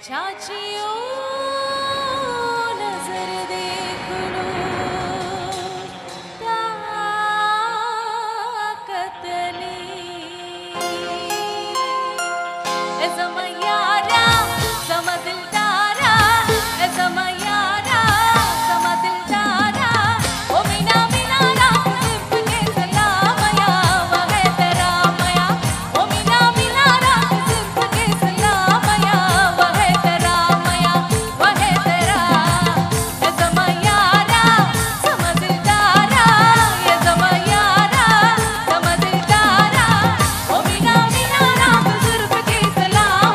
चाचियों नजर देख लो ताकत ए समयारा समा दिलदारा ए समयारा समा दिलदारा ओ मीना मीना राम सिर्फ के सलामया वहे तेरा मया ओ मीना मीना राम सिर्फ के सलामया वहे तेरा मया वहे तेरा ए समयारा समा दिलदारा ए समयारा समा दिलदारा ओ मीना मीना राम सिर्फ के सलामया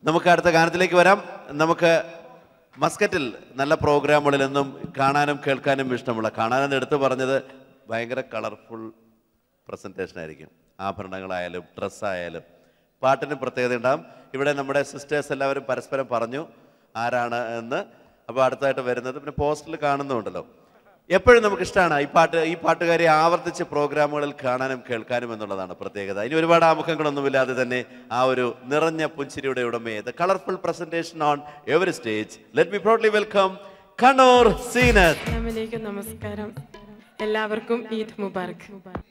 നമുക്ക് അടുത്ത ഗാനത്തിലേക്ക് വരാം നമുക്ക് മസ്കറ്റിൽ നല്ല പ്രോഗ്രാമുകളിൽ നിന്നും കാണാനും കേൾക്കാനും ഇഷ്ടമുള്ള കാണാനെന്ന് എടുത്തു പറഞ്ഞത് ഭയങ്കര കളർഫുൾ പ്രസൻറ്റേഷൻ ആയിരിക്കും ആഭരണങ്ങളായാലും ഡ്രസ്സായാലും പാട്ടിന് പ്രത്യേകത ഉണ്ടാകും ഇവിടെ നമ്മുടെ സിസ്റ്റേഴ്സ് എല്ലാവരും പരസ്പരം പറഞ്ഞു ആരാണ് എന്ന് അപ്പോൾ അടുത്തായിട്ട് വരുന്നത് പിന്നെ പോസ്റ്ററിൽ കാണുന്നുണ്ടല്ലോ എപ്പോഴും നമുക്ക് ഇഷ്ടമാണ് ഈ പാട്ട് ഈ പാട്ടുകാരെ ആവർത്തിച്ച് പ്രോഗ്രാമുകളിൽ കാണാനും കേൾക്കാനും എന്നുള്ളതാണ് പ്രത്യേകത ഇനി ഒരുപാട് ആമുഖങ്ങളൊന്നുമില്ലാതെ തന്നെ ആ ഒരു നിറഞ്ഞ പുഞ്ചിരിയുടെ ഉടമയെ the colourful presentation on every stage let me proudly welcome Kannur Zeenath അസ്സലാമലൈക്കും നമസ്കാരം എല്ലാവർക്കും ഈദ് മുബാറക്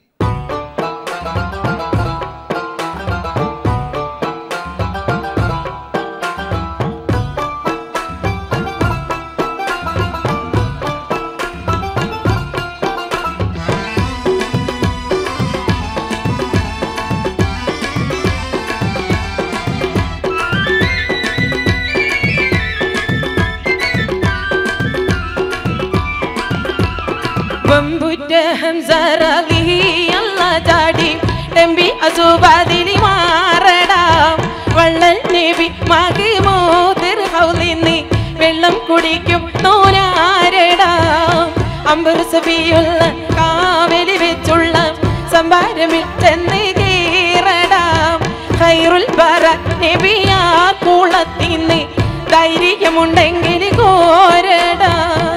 ബമ്പുറ്റ ഹംസറലി അല്ല ചാടി ടെമ്പി അസുബാദിലി മാറടാ വള്ളൽ നബി മകിമോതിർ ഹൗലിന്നി വെള്ളം കുടിക്കും നോനാരടാ അമ്പർ സബിയുള്ള കാവലി വെച്ചുള്ള സംഭാരമിൽ ചെന്ന് കീറടാ ഖൈറുൽ ബറ നബിയാ കൂളത്തിന്ന് ധൈര്യമുണ്ടെങ്കിൽ കോരടാ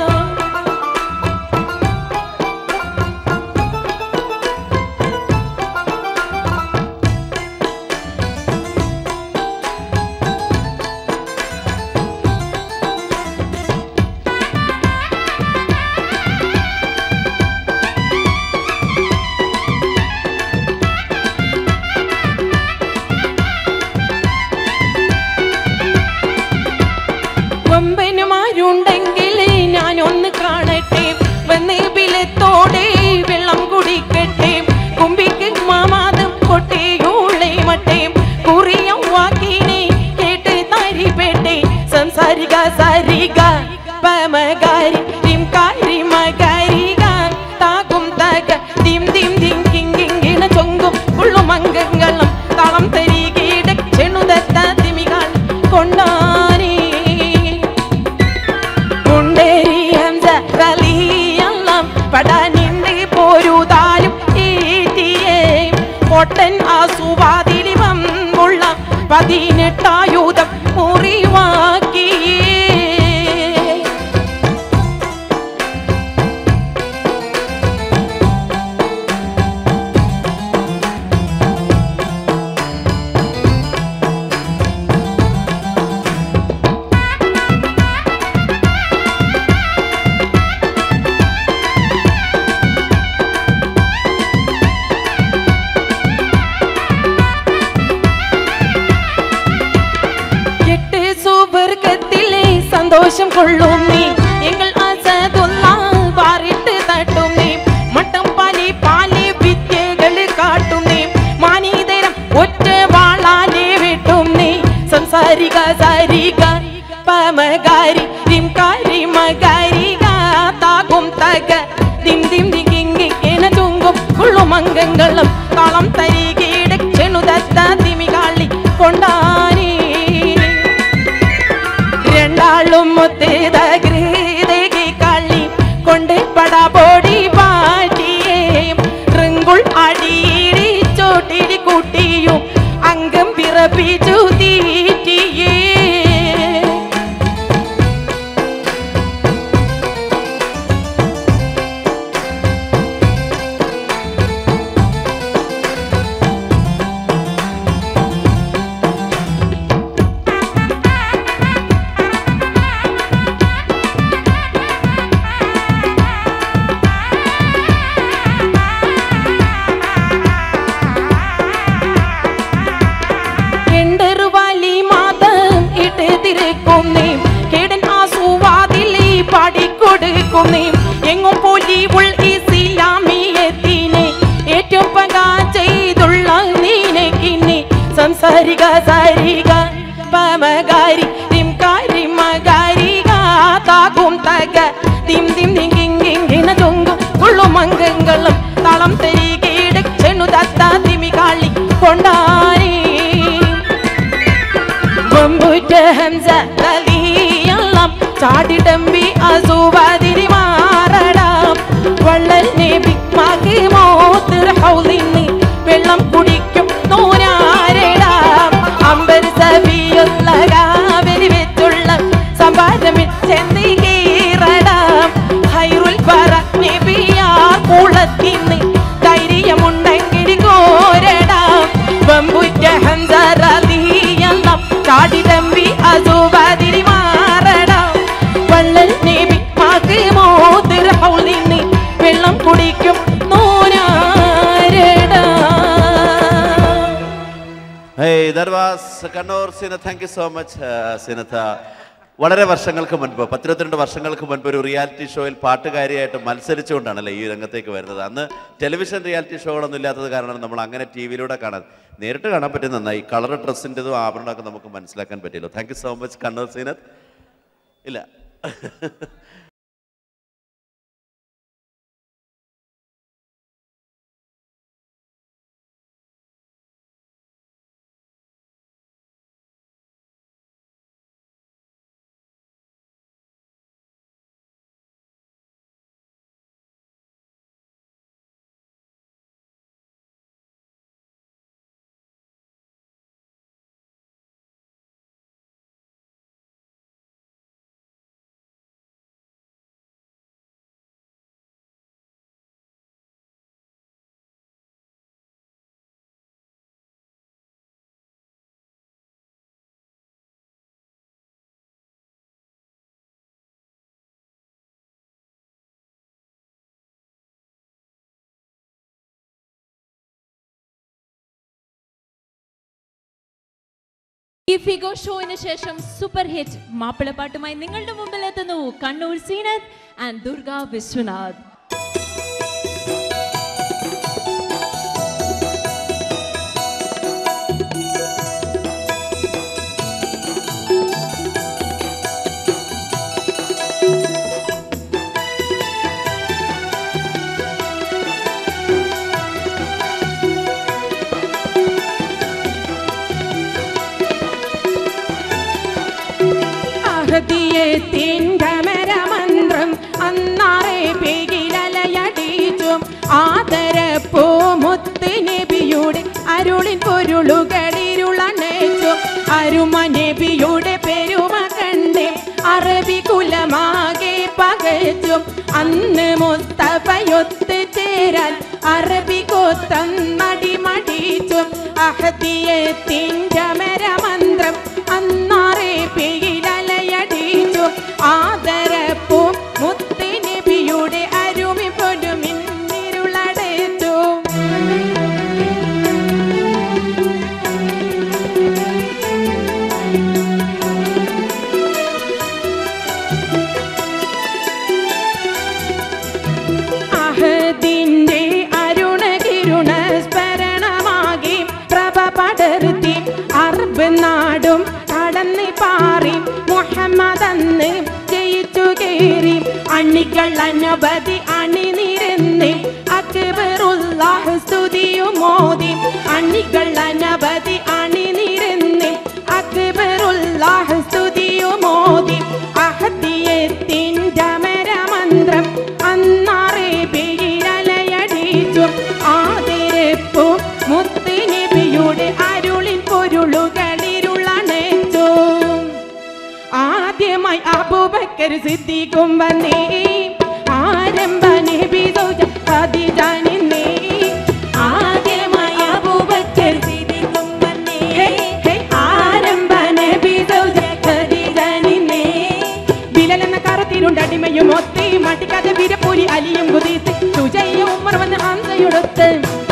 കൊമ്പനുമാരുണ്ടെങ്കിൽ ഞാനൊന്ന് കാണട്ടെ വന്ന് ബിലത്തോടെ വെള്ളം കുടിക്കട്ടെ കുമ്പിക്ക് മാമാതം കൊട്ടേയൂളെ മട്ടേ കുറിയ വാക്കിനെ കേട്ട് താരിപ്പെട്ടെ സംസാരിക സാരിക പമകാരി രിംകാരി മകാരിക താകും തക ദിം ദിം ദിം കിങ്കിങ്കിണ ചൊങ്കും ഉള്ളുമംഗങ്ങളും തളം തരികീട ചെണുതത്ത തിമികൾ കൊണ്ടാനേ മുണ്ടേരി ഹംസ റലിയെല്ലാം പടാനിണ്ട് പോരുതാലും ഈറ്റിയേ പൊട്ടൻ ആസുവാതിരി വമ്പുള്ള പതിനെട്ടായുധം മുറിവാക്കിയേ എട്ട് സുവർഗത്തിലെ സന്തോഷം കൊള്ളും നീ എങ്ങൾ അസതുള്ള പാറിട്ട് തട്ടും നീ മട്ടം പാലി പാലി വിദ്യകൾ കാട്ടും നീ മാനീതരം ഒറ്റ വാളാലെ വെട്ടും നീ സംസാരിക സാരിക പമകാരി രിംകാരി മകാരിക താകും തക ദിം ദിം ദിങ്ങിങ്ങി എന ചുങ്കും ഉള്ളുമംഗങ്ങളും താളം തരികീട ചെണുതത്ത തിമികാളി കൊണ്ടാനേ രണ്ടാളും ഒത്തേതകൃതകി കളി കൊണ്ട് പടപൊടി പാറ്റിയേ റിങ്കുൾ അടിയിടി ചോട്ടിരി കൂട്ടിയും അംഗം പിറപ്പിച്ചു തീറ്റിയേ എണ്ടറുവാലി മാതം ഇട്ട് തിരക്കും നീ കേടൻ ആസുവാതിലി പാടിക്കൊടുക്കും നീ എങ്ങും പോലി ഉൾ ഇസ്ലാമിയത്തിനെ ഏറ്റവും പക ചെയ്തുള്ള നീനക്കിന്നെ സംസാരിക സാരിക പമകാരി തിംകാരി മകാരിക താകും തക തിം തിം തിങ്കിങ്ങിന ചൊങ്കും ഉള്ളുമംഗങ്ങളും തളം തരികീട് ചെണുതത്ത തിമികാളി കൊണ്ടാനേ വമ്പുറ്റ ഹംസ തലിയെല്ലാം ചാടിടമ്പി അസുവാതിരി മാറടാം വള്ളൽ നബി മകി മോത്തിർ ഹൗലിന്ന് വെള്ളം കുടിക്കും നൂനാരടാം അമ്പർ സബിയുള്ള കാവരി വെച്ചുള്ള സംഭാരമിൽ ചെന്തി കീറടാം ഹൈറുൽ പറ നബിയാർ കുളത്തിന്ന് ധൈര്യമുണ്ടെങ്കിൽ കോരടാം വമ്പുറ്റ ഹംസറിയെല്ലാം ചാടിടമ്പി അസുവാതിരി മാറടാം വള്ളൽ നബി മകി മോതിർ ഹൗലിന്ന് വെള്ളം കുടിക്കും നൂനാരടാം Hey, that was Kannur Sinat. Thank you so much, uh, Sinatha. വളരെ വർഷങ്ങൾക്ക് മുൻപ് പത്തിരുപത്തിരണ്ട് വർഷങ്ങൾക്ക് മുൻപ് ഒരു റിയാലിറ്റി ഷോയിൽ പാട്ടുകാരിയായിട്ട് മത്സരിച്ചുകൊണ്ടാണല്ലേ ഈ രംഗത്തേക്ക് വരുന്നത് അന്ന് ടെലിവിഷൻ റിയാലിറ്റി ഷോകളൊന്നും ഇല്ലാത്തത് കാരണം നമ്മൾ അങ്ങനെ ടി വിയിലൂടെ കാണാൻ നേരിട്ട് കാണാൻ പറ്റും നന്നായി കളർ ഡ്രസ്സിൻ്റെതും ആഭരണമൊക്കെ നമുക്ക് മനസ്സിലാക്കാൻ പറ്റിയല്ലോ thank you so much Kannur Zeenath ഇല്ല ഈ ഫിഗോ ഷോയിന് ശേഷം സൂപ്പർ ഹിറ്റ് മാപ്പിളപ്പാട്ടുമായി നിങ്ങളുടെ മുമ്പിൽ എത്തുന്നു കണ്ണൂർ സീനത്ത് ആൻഡ് ദുർഗ വിശ്വനാഥ് അഹദിയത്തിൻ്റെ മരമന്ത്രം അന്നാറെ പേകിലലയടിച്ചും ആദരപ്പൂ മുത്ത് നബിയുടെ അരുളിൻ പൊരുളുകളിരുളണച്ചും അരുമ നബിയുടെ പെരുമ കണ്ട് അറബി കുലമാകെ പകച്ചും അന്ന് മുസ്തഫയൊത്ത് ചേരാൻ അറബി കൊത്തം മടിമടിച്ചും അഹദിയത്തിൻ്റെ മരമന്ത്രം അന്നാറെ പേയിലലയടിച്ചു ആദരപ്പൂ മുത്ത് നബിയുടെ അരുമി പൊരുമിന്നിരുളടച്ചു അഹദിന്റെ അരുണകിരുണ സ്മരണമാകി പ്രഭ പടർത്തി അർബ് നാടും കടന്ന് പാറി മുഹമ്മദ് അന്ന് ജയിച്ചു കയറി അണികൾ അനവധി അണിനിരന്ന് അക്ബറുല്ലാഹ് സ്തുതിയും മോദി അണികൾ അനവധി അണിനിരന്ന് അക്ബറുല്ലാഹ് സ്തുതിയും മോദി അഹദിയത്തിൻ്റെ മരമന്ത്രം അന്നാറെ പേരലയടിച്ചു ആദരപ്പു മുത്ത് നബിയുടെ അരുളിൻ പൊരുളുകളിരുളണച്ചു ആദ്യമായി അബൂബക്കർ സിദ്ദീഖും വന്നേ ആരംഭ നബി സൗജ ഖദീജ നിന്നേ ആദ്യമായി അബൂബക്കർ സിദ്ദീഖും വന്നേ ഹേ, ആരംഭ നബി സൗജ ഖദീജ നിന്നേ ബിലൽ എന്ന കറുത്തിരുണ്ടടിമയും ഒത്തി മടിക്കാതെ വീരപ്പൂരി അലിയും കുതിത്ത് സുജയ്യ ഉമ്മർ വന്ന് ഹംസയുടൊത്ത്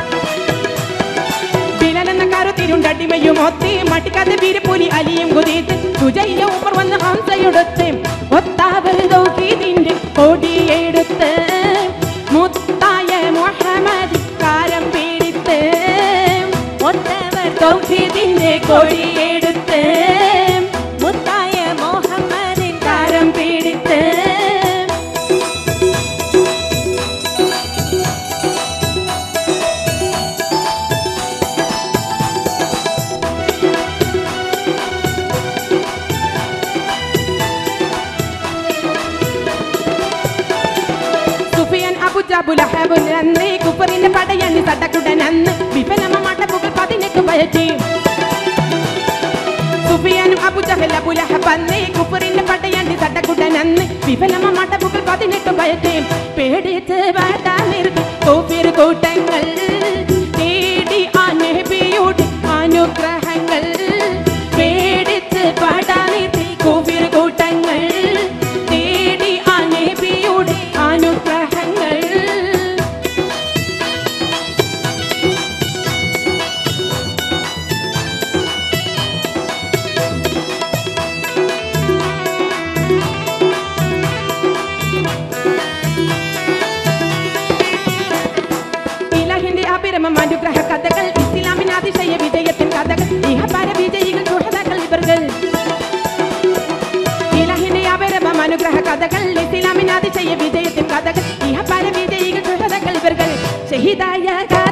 ബിലൽ എന്ന കറുത്തിരുണ്ടടിമയും ഒത്തി മടിക്കാതെ വീരപ്പൂരി അലിയും കുതിത്ത് സുജയ്യ ഉമ്മർ വന്ന് ഹംസയുടൊത്ത് ഒത്താവർ ദൗഹീദിന്റെ കൊടിയെടുത്ത് മുത്തായ മുഹമ്മദ് കാരം പിടിത്ത് ഒത്തവർ ദൗഹീദിന്റെ കൊടിയെടുത്ത് മുത്തായ മുഹമ്മദിൻ കാരം പിടിത്ത് അബുലഹബുൽ അന്ന് കുഫറിന്റെ പടയണി തട്ടക്കുടനന്ന് വിഫലമ മട്ടപ്പുകൾ പതിനെട്ട് പയറ്റി സുഫിയാനും അബുജഹൽ അബുലഹബ് അന്ന് കുഫറിന്റെ പടയണി തട്ടക്കുടനന്ന് വിഫലമ മട്ടപ്പുകൾ പതിനെട്ട് പയറ്റി പേടിച്ച് വാടാ നിർത്തി കോഫിർ കൂട്ടങ്ങൾ തേടി ആ നബിയുടെ അനുഗ്രഹങ്ങൾ പേടിച്ച് പാടാ നിർത്തി കോഫിർ കൂട്ടങ്ങൾ തേടി ആ നബിയുടെ അനുഗ്രഹങ്ങൾ ഇലഹിന്റെ അഭിരമം അനുഗ്രഹ കഥകൾ ഇസ്ലാമിന് അതിശയ വിജയത്തിൻ കഥകൾ ഇഹപര വിജയികൾ സുഹൃതകൾ ഇവர்கள் ഇലഹിന്റെ അഭിരമം അനുഗ്രഹ കഥകൾ ഇസ്ലാമിന് അതിശയ വിജയത്തിൻ കഥകൾ ഇഹപര വിജയികൾ സുഹൃതകൾ ഇവர்கள் ഷഹിദായ